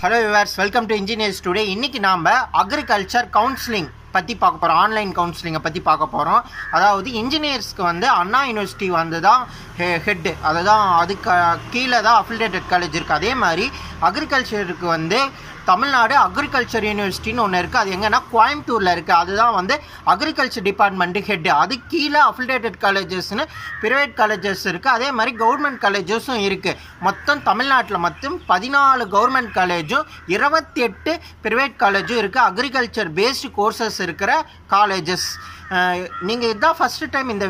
hello viewers welcome to Engineers Today இன்னைக்கு நாம் agriculture counselling பற்றி பார்க்க போகிறோம் ஆன்லைன் கவுன்சிலிங்கை பற்றி பார்க்க போகிறோம் அதாவது இன்ஜினியர்ஸ்க்கு வந்து அண்ணா யூனிவர்சிட்டி வந்து தான் ஹெட்டு அதுதான் அதுக்கு கீழே தான் அஃபிலியேட்டட் காலேஜ் இருக்குது அதே மாதிரி அக்ரிகல்ச்சருக்கு வந்து தமிழ்நாடு அக்ரிகல்ச்சர் யூனிவர்சிட்டின்னு ஒன்று இருக்குது அது எங்கன்னா கோயம்புத்தூரில் இருக்குது அதுதான் வந்து அக்ரிகல்ச்சர் டிபார்ட்மெண்ட்டு ஹெட் அது கீழே அஃபிலியேட்டட் காலேஜஸ்னு ப்ரைவேட் காலேஜஸ் இருக்குது அதே மாதிரி கவர்மெண்ட் காலேஜஸும் இருக்குது மொத்தம் தமிழ்நாட்டில் மொத்தம் பதினாலு கவர்மெண்ட் காலேஜும் இருபத்தி எட்டு ப்ரைவேட் காலேஜும் இருக்குது அக்ரிகல்ச்சர் பேஸ்டு கோர்சஸ் இருக்கிற காலேஜஸ் நீங்கள் இதுதான் ஃபஸ்ட்டு டைம் இந்த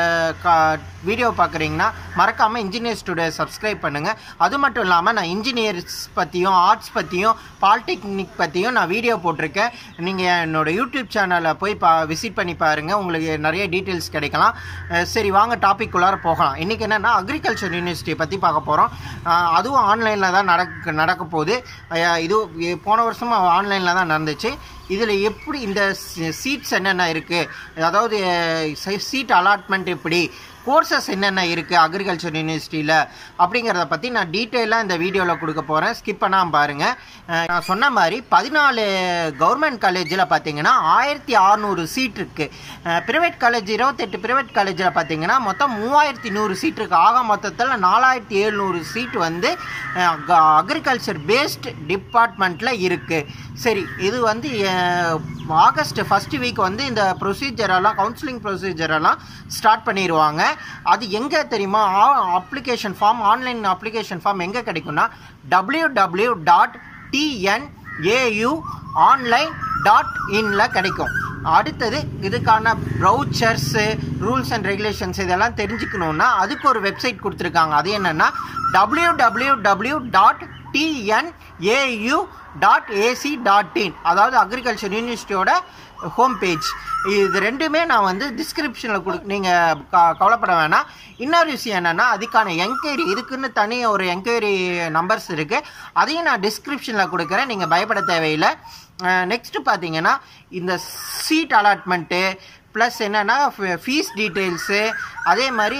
வீடியோ பார்க்குறீங்கன்னா மறக்காமல் இன்ஜினியர்ஸ் டுடே சப்ஸ்கிரைப் பண்ணுங்கள் அது மட்டும் இல்லாமல் நான் இன்ஜினியர்ஸ் பற்றியும் ஆர்ட்ஸ் பற்றியும் பாலிடெக்னிக் பற்றியும் நான் வீடியோ போட்டிருக்கேன் நீங்கள் என்னோடய யூடியூப் சேனலை போய் பா விசிட் பண்ணி பாருங்கள் உங்களுக்கு நிறைய டீட்டெயில்ஸ் கிடைக்கலாம் அஹ் சரி வாங்க டாபிக் உள்ளார போகலாம் இன்றைக்கி என்னென்னா அக்ரிகல்ச்சர் யூனிவர்சிட்டி பற்றி பார்க்க போகிறோம் அதுவும் ஆன்லைனில் தான் நடக்க நடக்க போகுது அஹ் இது போன வருஷமும் ஆன்லைனில் தான் நடந்துச்சு இதில் எப்படி இந்த சீட்ஸ் என்னென்ன இருக்குது அதாவது சீட் அலாட்மெண்ட் எப்படி கோர்சஸ் என்னென்ன இருக்குது அக்ரிகல்ச்சர் யூனிவர்சிட்டியில் அப்படிங்கிறத பற்றி நான் டீட்டெயிலாக இந்த வீடியோவில் கொடுக்க போகிறேன் ஸ்கிப் பண்ணாமல் பாருங்கள் நான் சொன்ன மாதிரி பதினாலு கவர்மெண்ட் காலேஜில் பார்த்தீங்கன்னா ஆயிரத்தி அறநூறு சீட் இருக்குது ப்ரைவேட் காலேஜ் இருபத்தெட்டு ப்ரைவேட் காலேஜில் பார்த்தீங்கன்னா மொத்தம் மூவாயிரத்தி நூறு சீட் இருக்குது ஆக மொத்தத்தில் நாலாயிரத்தி எழுநூறு சீட் வந்து அக்ரிகல்ச்சர் பேஸ்ட் டிபார்ட்மெண்ட்டில் இருக்குது சரி இது வந்து ஆகஸ்ட் ஃபஸ்ட் வீக் வந்து இந்த ப்ரொசீஜரெல்லாம் கவுன்சிலிங் ப்ரொசீஜரெல்லாம் ஸ்டார்ட் பண்ணிடுவாங்க அது எங்கே தெரியுமா application form online application form எங்கே கிடைக்கும்னா W W dot TNAU online dot இனில் கிடைக்கும் அடுத்தது இதுக்கான ப்ரௌச்சர்ஸு ரூல்ஸ் அண்ட் ரெகுலேஷன்ஸ் இதெல்லாம் தெரிஞ்சுக்கணுன்னா அதுக்கு ஒரு வெப்சைட் கொடுத்துருக்காங்க அது என்னென்னா W W W dot TNAU dot AC dot in அதாவது அக்ரிகல்ச்சர் யூனிவர்சிட்டியோட ஹோம் பேஜ் இது ரெண்டுமே நான் வந்து டிஸ்கிரிப்ஷனில் கொடு நீங்கள் க கவலைப்பட வேணாம் இன்னொரு விஷயம் என்னென்னா அதுக்கான என்கொயரி இதுக்குன்னு தனி ஒரு என்கொயரி நம்பர்ஸ் இருக்குது அதையும் நான் டிஸ்கிரிப்ஷனில் கொடுக்குறேன் நீங்கள் பயப்பட தேவையில்லை நெக்ஸ்ட்டு பார்த்தீங்கன்னா இந்த சீட் அலாட்மெண்ட்டு ப்ளஸ் என்னென்னா ஃபீஸ் டீட்டெயில்ஸு அதே மாதிரி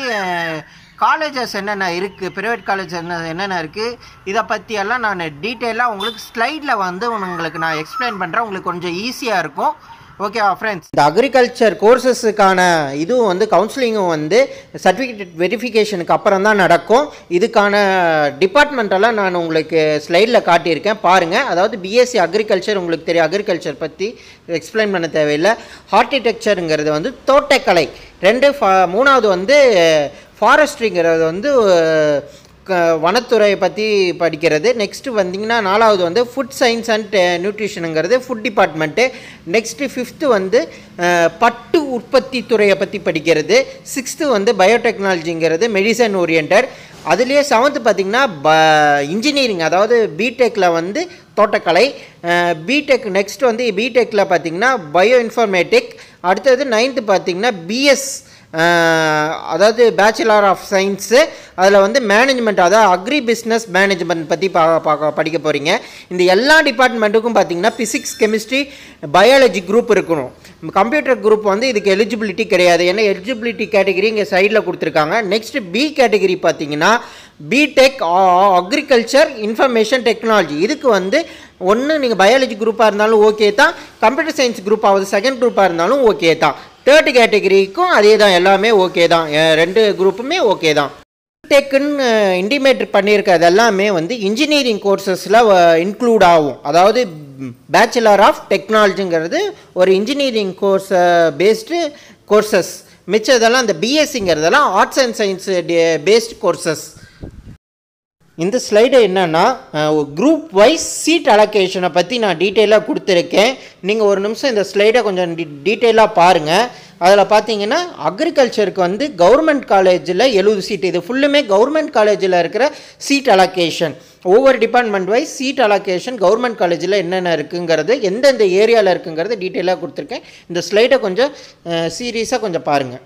காலேஜஸ் என்னென்ன இருக்குது ப்ரைவேட் காலேஜ் என்ன என்னென்ன இருக்குது இதை பற்றியெல்லாம் நான் டீட்டெயிலாக உங்களுக்கு ஸ்லைடில் வந்து உங்களுக்கு நான் எக்ஸ்பிளைன் பண்ணுறேன் உங்களுக்கு கொஞ்சம் ஈஸியாக இருக்கும் ஓகேவா ஃப்ரெண்ட்ஸ் இந்த அக்ரிகல்ச்சர் கோர்சஸுக்கான இதுவும் வந்து கவுன்சிலிங்கும் வந்து சர்டிஃபிகேட் வெரிஃபிகேஷனுக்கு அப்புறம் தான் நடக்கும் இதுக்கான டிபார்ட்மெண்ட்டெல்லாம் நான் உங்களுக்கு ஸ்லைடில் காட்டியிருக்கேன் பாருங்கள் அதாவது பிஎஸ்சி அக்ரிகல்ச்சர் உங்களுக்கு தெரியும் அக்ரிகல்ச்சர் பற்றி எக்ஸ்பிளைன் பண்ண தேவையில்லை ஹார்டிடெக்சருங்கிறது வந்து தோட்டக்கலை ரெண்டு மூணாவது வந்து ஃபாரஸ்ட்ரிங்கிறது வந்து வனத்துறையை பற்றி படிக்கிறது நெக்ஸ்ட்டு வந்திங்கன்னா நாலாவது வந்து ஃபுட் சயின்ஸ் அண்ட் நியூட்ரிஷனுங்கிறது ஃபுட் டிபார்ட்மெண்ட்டு நெக்ஸ்ட்டு ஃபிஃப்த்து வந்து பட்டு உற்பத்தி துறையை பற்றி படிக்கிறது சிக்ஸ்த்து வந்து பயோடெக்னாலஜிங்கிறது மெடிசன் ஓரியன்டர் அதுலேயே செவன்த்து பார்த்திங்கன்னா ப இன்ஜினியரிங் அதாவது பிடெக்கில் வந்து தோட்டக்கலை பிடெக் நெக்ஸ்ட் வந்து பிடெக்கில் பார்த்திங்கன்னா பயோ இன்ஃபர்மேட்டிக் அடுத்தது நைன்த்து பார்த்திங்கன்னா பிஎஸ் அதாவது பேச்சுலர் ஆஃப் சயின்ஸு அதில் வந்து மேனேஜ்மெண்ட் அதாவது அக்ரி பிஸ்னஸ் மேனேஜ்மெண்ட் பற்றி பா பார்க்க படிக்க போகிறீங்க இந்த எல்லா டிபார்ட்மெண்ட்டுக்கும் பார்த்தீங்கன்னா ஃபிசிக்ஸ் கெமிஸ்ட்ரி பயாலஜி குரூப் இருக்கணும் கம்ப்யூட்டர் குரூப் வந்து இதுக்கு எலிஜிபிலிட்டி கிடையாது ஏன்னா எலிஜிபிலிட்டி கேட்டகரி இங்கே சைடில் கொடுத்துருக்காங்க நெக்ஸ்ட் பி கேட்டகரி பார்த்தீங்கன்னா பிடெக் அக்ரிகல்ச்சர் இன்ஃபர்மேஷன் டெக்னாலஜி இதுக்கு வந்து ஒன்று நீங்கள் பயாலஜி குரூப்பாக இருந்தாலும் ஓகே தான் கம்ப்யூட்டர் சயின்ஸ் குரூப்பாவது செகண்ட் குரூப்பாக இருந்தாலும் ஓகே தான் தேர்ட் கேட்டகரிக்கும் அதே தான் எல்லாமே ஓகே தான் ரெண்டு குரூப்புமே ஓகே தான் டெக்குன்னு இன்டிமேட் பண்ணியிருக்கிறது எல்லாமே வந்து இன்ஜினியரிங் கோர்சஸில் இன்க்ளூட் ஆகும் அதாவது பேச்சுலர் ஆஃப் டெக்னாலஜிங்கிறது ஒரு இன்ஜினியரிங் கோர்ஸ் பேஸ்டு கோர்சஸ் மிச்சதெல்லாம் இந்த பிஎஸ்சிங்கிறதெல்லாம் arts and science based courses இந்த ஸ்லைடு என்னென்னா குரூப் வைஸ் சீட் அலோகேஷனை பற்றி நான் டீட்டெயிலாக கொடுத்துருக்கேன் நீங்கள் ஒரு நிமிஷம் இந்த ஸ்லைடை கொஞ்சம் டி டீட்டெயிலாக பாருங்கள் அதில் பார்த்தீங்கன்னா அக்ரிகல்ச்சருக்கு வந்து கவர்மெண்ட் காலேஜில் எழுபது சீட் இது ஃபுல்லுமே கவர்மெண்ட் காலேஜில் இருக்கிற சீட் அலோகேஷன் ஒவ்வொரு department wise seat allocation government காலேஜில் என்னென்ன இருக்குங்கிறது எந்தெந்த ஏரியாவில் இருக்குங்கிறது டீட்டெயிலாக கொடுத்துருக்கேன் இந்த ஸ்லைடை கொஞ்சம் சீரியஸாக கொஞ்சம் பாருங்கள்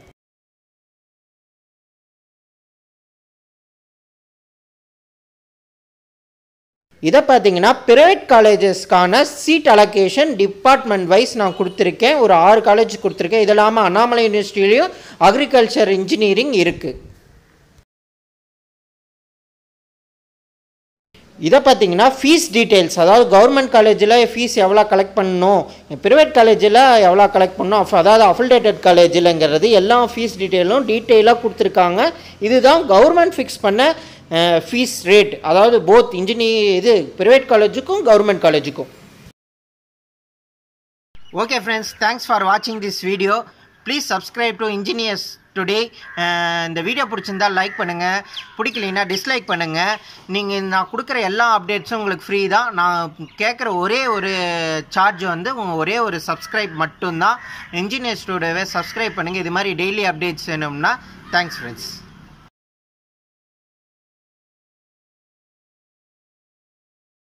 இதை பார்த்தீங்கன்னா ப்ரைவேட் காலேஜஸ்க்கான சீட் அலோகேஷன் டிபார்ட்மெண்ட் வைஸ் நான் கொடுத்துருக்கேன் ஒரு ஆறு காலேஜ் கொடுத்துருக்கேன் இது இல்லாமல் அண்ணாமலை யூனிவர்சிட்டிலையும் அக்ரிகல்ச்சர் இன்ஜினியரிங் இருக்குது இதை பார்த்தீங்கன்னா ஃபீஸ் டீட்டெயில்ஸ் அதாவது கவர்மெண்ட் காலேஜில் ஃபீஸ் எவ்வளோ கலெக்ட் பண்ணணும் ப்ரைவேட் காலேஜில் எவ்வளோ கலெக்ட் பண்ணணும் அஃப் அதாவது அஃபில்டேட்டட் காலேஜில்ங்கிறது எல்லா ஃபீஸ் டீட்டெயிலும் டீட்டெயிலாக கொடுத்துருக்காங்க இதுதான் கவர்மெண்ட் ஃபிக்ஸ் பண்ண ஃபீஸ் ரேட் அதாவது போத் இன்ஜினியர் இது ப்ரைவேட் காலேஜுக்கும் கவர்மெண்ட் காலேஜுக்கும் ஓகே ஃப்ரெண்ட்ஸ் தேங்க்ஸ் ஃபார் வாட்சிங் this video please subscribe to Engineers Today இந்த வீடியோ பிடிச்சிருந்தா லைக் பண்ணுங்கள் பிடிக்கலைன்னா டிஸ்லைக் பண்ணுங்கள் நீங்கள் நான் கொடுக்குற எல்லா அப்டேட்ஸும் உங்களுக்கு ஃப்ரீ தான் நான் கேட்குற ஒரே ஒரு சார்ஜ் வந்து உங்கள் ஒரே ஒரு சப்ஸ்கிரைப் மட்டும்தான் இன்ஜினியர்ஸ் டுடேவை சப்ஸ்கிரைப் பண்ணுங்கள் இது மாதிரி டெய்லி அப்டேட்ஸ் வேணும்னா தேங்க்ஸ் ஃப்ரெண்ட்ஸ்